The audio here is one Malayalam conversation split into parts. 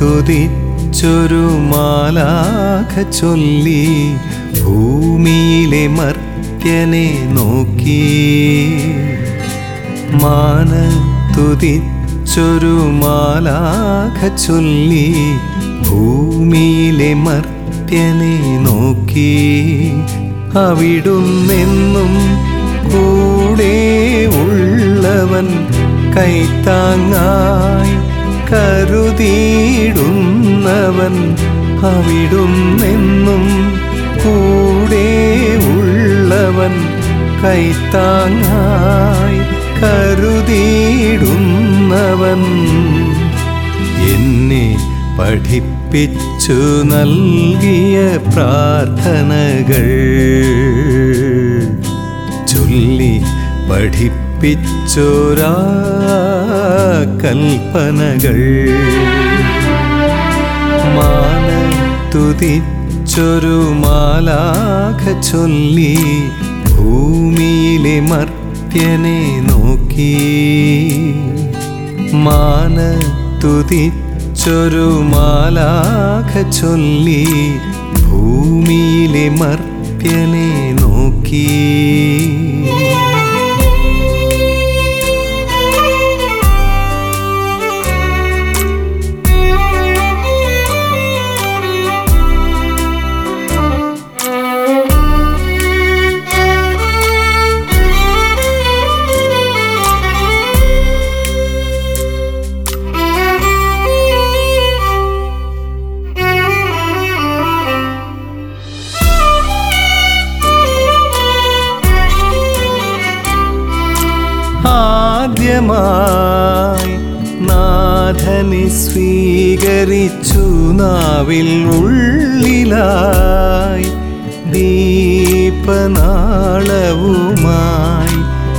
തുതിച്ചൊരു മാലാഖ ചൊല്ലി ഭൂമിയിലെ മർത്യനെ നോക്കി മാന തുതിച്ചൊരു മാലാഖ ചൊല്ലി ഭൂമിയിലെ മർത്യനെ നോക്കി അവിടുന്നെന്നും കൂടെ ഉള്ളവൻ കൈത്താങ്ങായി കരുതിയിടുന്നവൻ അവിടുന്നെന്നും കൂടെ ഉള്ളവൻ കൈത്താങ്ങായി കരുതിയിടുന്നവൻ എന്നെ പഠിപ്പിച്ചു നൽകിയ പ്രാർത്ഥനകൾ ചൊല്ലി പഠിപ്പിച്ചോരാ കൽപ്പനകൾ മാന തുതിച്ചൊരു മാലാഖ ചൊല്ലി ഭൂമിയിലെ മർത്യനെ നോക്കി മാന തുതിച്ചൊരു മാലാഖ ചൊല്ലി ഭൂമിയിലെ മർത്യനെ നോക്കി ആദ്യമായി നാഥനെ സ്വീകരിച്ചു നാവിൽ ഉള്ളിലായി ദീപനാളവുമായി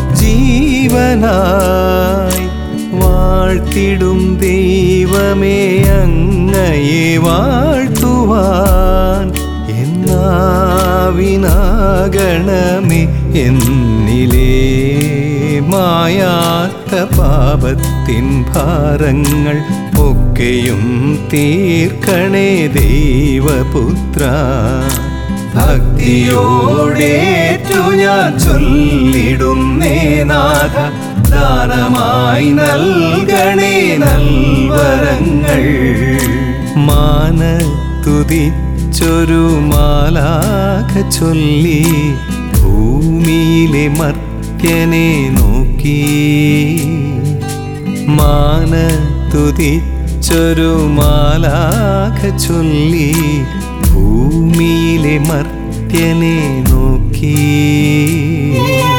ജീവനായി വാഴ്ത്തിടും ദൈവമേ അങ്ങയെ വാഴ്ത്തുവാൻ എന്നാവിനാകണമേ എന്നിലേ മായാത്ത പാപത്തിൻ ഭാരങ്ങൾ ഒക്കെയും തീർക്കണേ ദൈവപുത്ര ഭക്തിയോടേറ്റു ഞാൻ ചൊല്ലിടുന്നേ നാഥ ദാനമായി നൽകണേ നൽവരങ്ങൾ മാന തുതിച്ചൊരു മാലാഖ ചൊല്ലി ഭൂമിയിലെ മർത്യനെ നോക്കി മാന തുതിച്ചൊരു മാലാഖ ചൊല്ലി ഭൂമിയിലെ മർത്യനെ നോക്കി